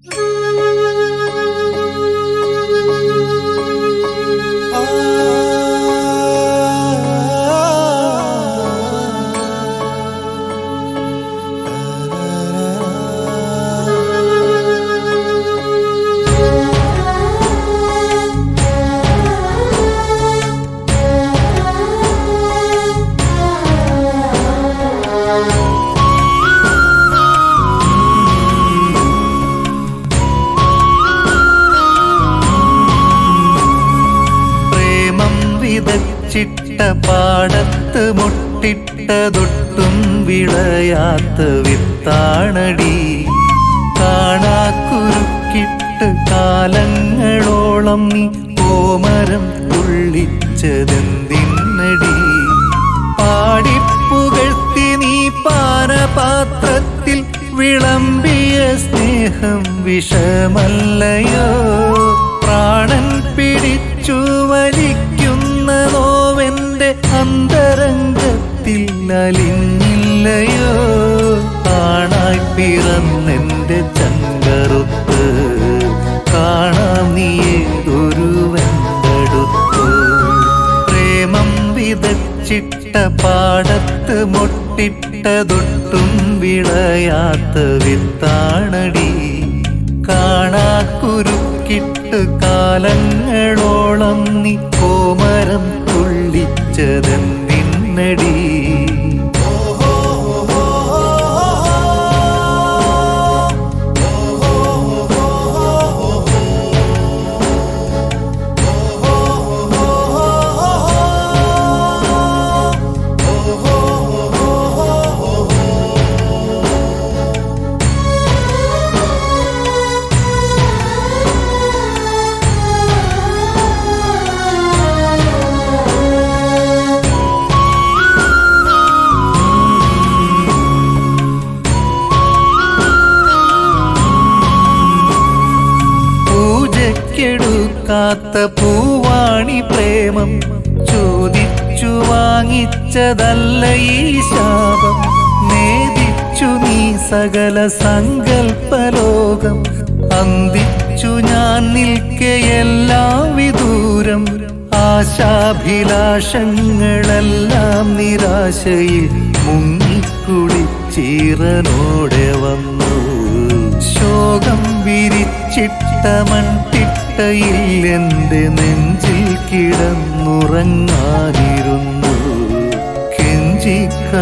പ്രേമം വിതച്ചിട്ട പാടത്ത് മുട്ടിട്ടതൊട്ടും വിളയാത്ത വിത്താണടി കാണാക്കുരുക്കിട്ട് കാലങ്ങളോളം നീ കോമരം തുള്ളിച്ചതെന്തിന്നടി പാടിപ്പുകഴ്ത്തി നീ പാനപാത്രത്തിൽ വിളമ്പിയ സ്നേഹം വിഷമല്ലയോ പ്രാണൻ പിടിച്ചു വലിക്കുന്ന നോവെന്റെ അന്തരംഗത്തിൽ അലിഞ്ഞില്ലയോ കാണായി പിറന്നെന്റെ ചങ്കറുത്ത് കാണാം നീ ഏതൊരു വെന്തടുത്ത് പ്രേമം വിതച്ചിട്ട പാടത്ത് മുട്ടിട്ടതൊട്ടും വിളയാത്ത വിത്താണടി കാണാക്കുരുക്കിട്ട് കാലങ്ങളോളം നീ കോമരം തുള്ളിച്ചതെന്തിന്നടി പൂജയ്ക്കെടുക്കാത്ത പൂവാണി പ്രേമം ചോദിച്ചു വാങ്ങിച്ചതല്ല ഈ ശാപം നേദിച്ചു നീ സകല സങ്കൽപ്പലോകം അന്തിച്ചു ഞാൻ നിൽക്കയെല്ലാം വിദൂരം ആശാഭിലാഷങ്ങളെല്ലാം നിരാശയിൽ മുങ്ങിക്കുളിച്ചീറനോടെ വന്നു ശോകം വിരിച്ചിട്ട മൺതിട്ടയിൽ എന്റെ നെഞ്ചിൽ കിടന്നുറങ്ങാനിരുന്നു കെഞ്ചി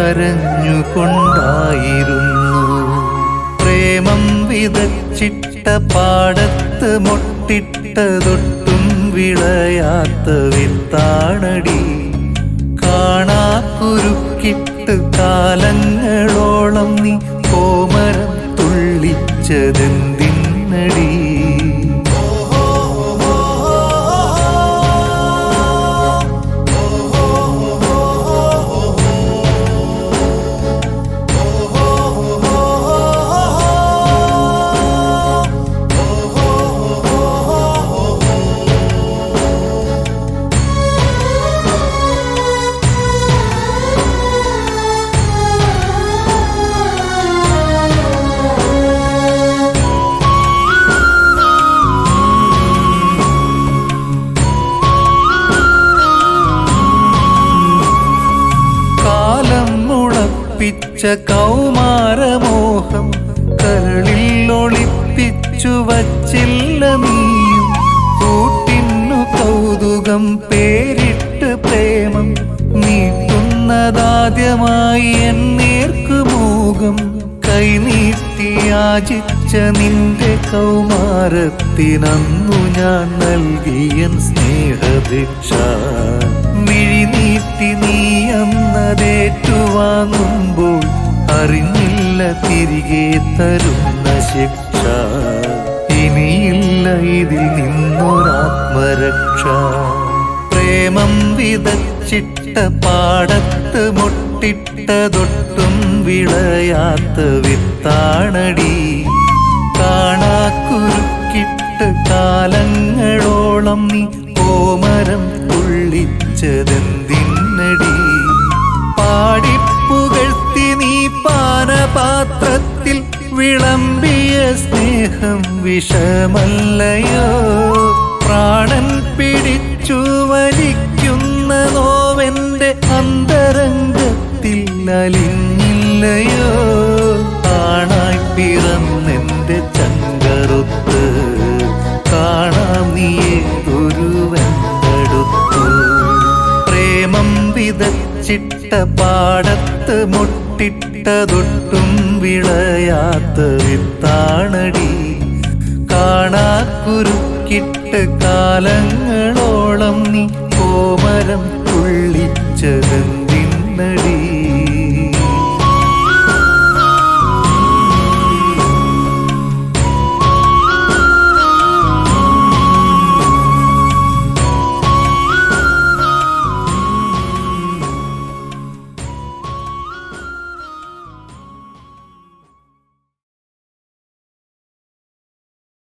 കരഞ്ഞുകൊണ്ടായിരുന്നു പ്രേമം വിതച്ചിട്ട പാടത്ത് മുട്ടിട്ടതൊട്ടും വിളയാത്ത വിത്താണടി കാണാക്കുരുക്കിട്ട് കാലങ്ങളോളം നീ കോമരം തുള്ളിച്ചതെന്തിന്നടി കാലം മുളപ്പിച്ച കൗമാരമോഹം കരളിൽ ഒളിപ്പിച്ചു വച്ചില്ല നീയും കൂട്ടിന്നു കൗതുകം പേരിട്ട് പ്രേമം നീട്ടുന്നതാദ്യമായി എന്നേർക്കുമോകം കൈനീട്ടി യാചിച്ച നിന്റെ കൗമാരത്തിനന്നു ഞാൻ നൽകിയ സ്നേഹഭിക്ഷ മിഴിനീട്ടി നീ അന്നതേറ്റുവാങ്ങുമ്പോൾ അറിഞ്ഞില്ല തിരികെ തരുന്ന ശിക്ഷ ഇനിയില്ല ഇതിൽ നിന്നൊരാത്മരക്ഷ പ്രേമം വിതച്ചിട്ട പാടത്ത് മുട്ടിട്ടതൊട്ടും വിളയാത്ത വിത്താണടി കാണാക്കുരുക്കിട്ട് കാലങ്ങളോളം നീ കോമരം തുള്ളിച്ചതെന്തിന്നടി പാടിപ്പുകഴ്ത്തി നീ പാനപാത്രത്തിൽ വിളമ്പിയ സ്നേഹം വിഷമല്ലയോ പ്രാണൻ പിടിച്ചു വലിക്കുന്ന നോവെന്റെ അന്തരംഗത്തിൽ അലിഞ്ഞില്ലയോ കാണായി പിറന്നെന്റെ ചങ്കറുത്ത് കാണാം നീയെ ഒരുവെന്തടുത്തു പ്രേമം വിതച്ചിട്ട പാടത്ത് മുട്ടിട്ടതൊട്ടും വിളയാത്ത വിത്താണടി കാണാക്കുരുക്കിട്ട് കാലങ്ങളോളം നീ കോമരം തുള്ളിച്ചതെന്ന്